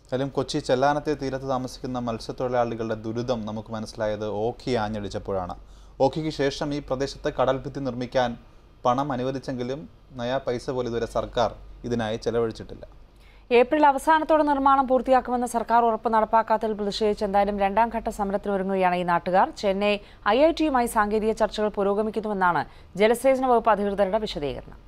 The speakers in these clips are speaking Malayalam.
എന്തായാലും കൊച്ചി ചെല്ലാനത്തെ തീരത്ത് താമസിക്കുന്ന മത്സ്യത്തൊഴിലാളികളുടെ ദുരിതം നമുക്ക് മനസ്സിലായത് ഓഖി ആഞ്ഞടിച്ചപ്പോഴാണ് ഓഖിക്ക് ശേഷം ഈ പ്രദേശത്ത് കടൽഭിത്തി നിർമ്മിക്കാൻ പണം അനുവദിച്ചെങ്കിലും നയാ പൈസ പോലും ഇതുവരെ സർക്കാർ ഇതിനായി ചെലവഴിച്ചിട്ടില്ല ഏപ്രിൽ അവസാനത്തോടെ നിർമ്മാണം പൂർത്തിയാക്കുമെന്ന് സർക്കാർ ഉറപ്പ് നടപ്പാക്കാത്തതിൽ പ്രതിഷേധിച്ച് എന്തായാലും രണ്ടാം ഘട്ട സമരത്തിനൊരുങ്ങുകയാണ് ഈ നാട്ടുകാർ ചെന്നൈ ഐ ഐ ടിയുമായി സാങ്കേതിക ചർച്ചകൾ പുരോഗമിക്കുന്നുവെന്നാണ് ജലസേചന വകുപ്പ് അധികൃതരുടെ വിശദീകരണം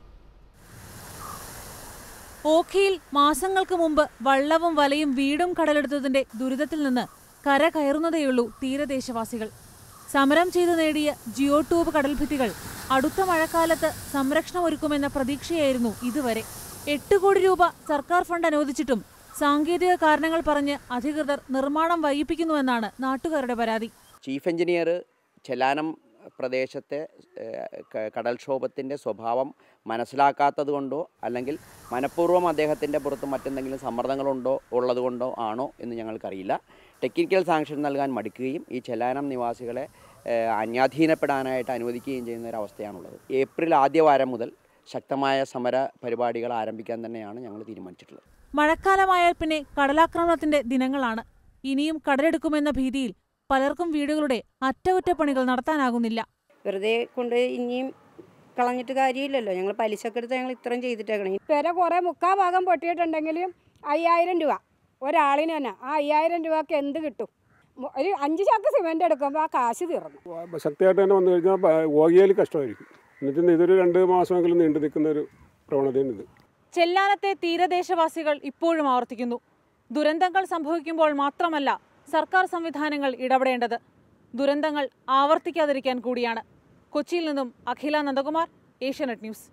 ഓഖിയിൽ മാസങ്ങൾക്ക് മുമ്പ് വള്ളവും വലയും വീടും കടലെടുത്തതിന്റെ ദുരിതത്തിൽ നിന്ന് കര കയറുന്നതേയുള്ളൂ തീരദേശവാസികൾ സമരം ചെയ്തു നേടിയ ജിയോ ട്യൂബ് കടൽഭിത്തികൾ അടുത്ത മഴക്കാലത്ത് സംരക്ഷണമൊരുക്കുമെന്ന പ്രതീക്ഷയായിരുന്നു ഇതുവരെ എട്ട് കോടി രൂപ സർക്കാർ ഫണ്ട് അനുവദിച്ചിട്ടും സാങ്കേതിക കാരണങ്ങൾ പറഞ്ഞ് അധികൃതർ നിർമ്മാണം വൈകിപ്പിക്കുന്നുവെന്നാണ് നാട്ടുകാരുടെ പരാതി ചീഫ് എഞ്ചിനീയർ ചെലാനം പ്രദേശത്തെ ഏഹ്, ക- കടൽക്ഷോഭത്തിൻ്റെ സ്വഭാവം മനസ്സിലാക്കാത്തത് കൊണ്ടോ അല്ലെങ്കിൽ മനഃപൂർവ്വം അദ്ദേഹത്തിൻ്റെ പുറത്ത് മറ്റെന്തെങ്കിലും സമ്മർദ്ദങ്ങളുണ്ടോ ഉള്ളതുകൊണ്ടോ ആണോ എന്ന് ഞങ്ങൾക്കറിയില്ല ടെക്നിക്കൽ സാങ്ഷൻ നൽകാൻ മടിക്കുകയും ഈ ചെലാനം നിവാസികളെ ഏഹ്, അന്യാധീനപ്പെടാനായിട്ട് അനുവദിക്കുകയും ചെയ്യുന്ന ഒരു അവസ്ഥയാണുള്ളത് ഏപ്രിൽ ആദ്യവാരം മുതൽ ശക്തമായ സമര പരിപാടികൾ ആരംഭിക്കാൻ തന്നെയാണ് ഞങ്ങൾ തീരുമാനിച്ചിട്ടുള്ളത് മഴക്കാലമായാൽ പിന്നെ കടലാക്രമണത്തിന്റെ ദിനങ്ങളാണ് ഇനിയും കടലെടുക്കുമെന്ന ഭീതിയിൽ പലർക്കും വീടുകളുടെ അറ്റകുറ്റപ്പണികൾ നടത്താനാകുന്നില്ല വെറുതെ കൊണ്ട് ഇനിയും കളഞ്ഞിട്ട് കാര്യമില്ലല്ലോ ഞങ്ങൾ പലിശക്ക് എടുത്ത് ഞങ്ങൾ ഇത്രയും ചെയ്തിട്ടേക്കണം പെര കുറേ മുക്കാ ഭാഗം പൊട്ടിയിട്ടുണ്ടെങ്കിലും അയ്യായിരം രൂപ ഒരാളിന് തന്നെ ആ അയ്യായിരം രൂപക്ക് എന്ത് കിട്ടും മു- ഒരു അഞ്ച് ചാക്ക് സിമെൻ്റ് എടുക്കുമ്പോൾ ആ കാശ് തീർന്നു ശക്തിയായിട്ട് തന്നെ വന്നു കഴിഞ്ഞാൽ ഓകിയയിൽ കഷ്ടമായിരിക്കും എന്നിട്ട് ഇതൊരു രണ്ട് മാസമെങ്കിലും നീണ്ടു നിൽക്കുന്ന ഒരു പ്രവണതയാണ് ഇത് ചെല്ലാനത്തെ തീരദേശവാസികൾ ഇപ്പോഴും ആവർത്തിക്കുന്നു ദുരന്തങ്ങൾ സംഭവിക്കുമ്പോൾ മാത്രമല്ല സർക്കാർ സംവിധാനങ്ങൾ ഇടപെടേണ്ടത് ദുരന്തങ്ങൾ ആവർത്തിക്കാതിരിക്കാൻ കൂടിയാണ് കൊച്ചിയിൽ നിന്നും അഖില നന്ദകുമാർ ഏഷ്യാനെറ്റ് ന്യൂസ്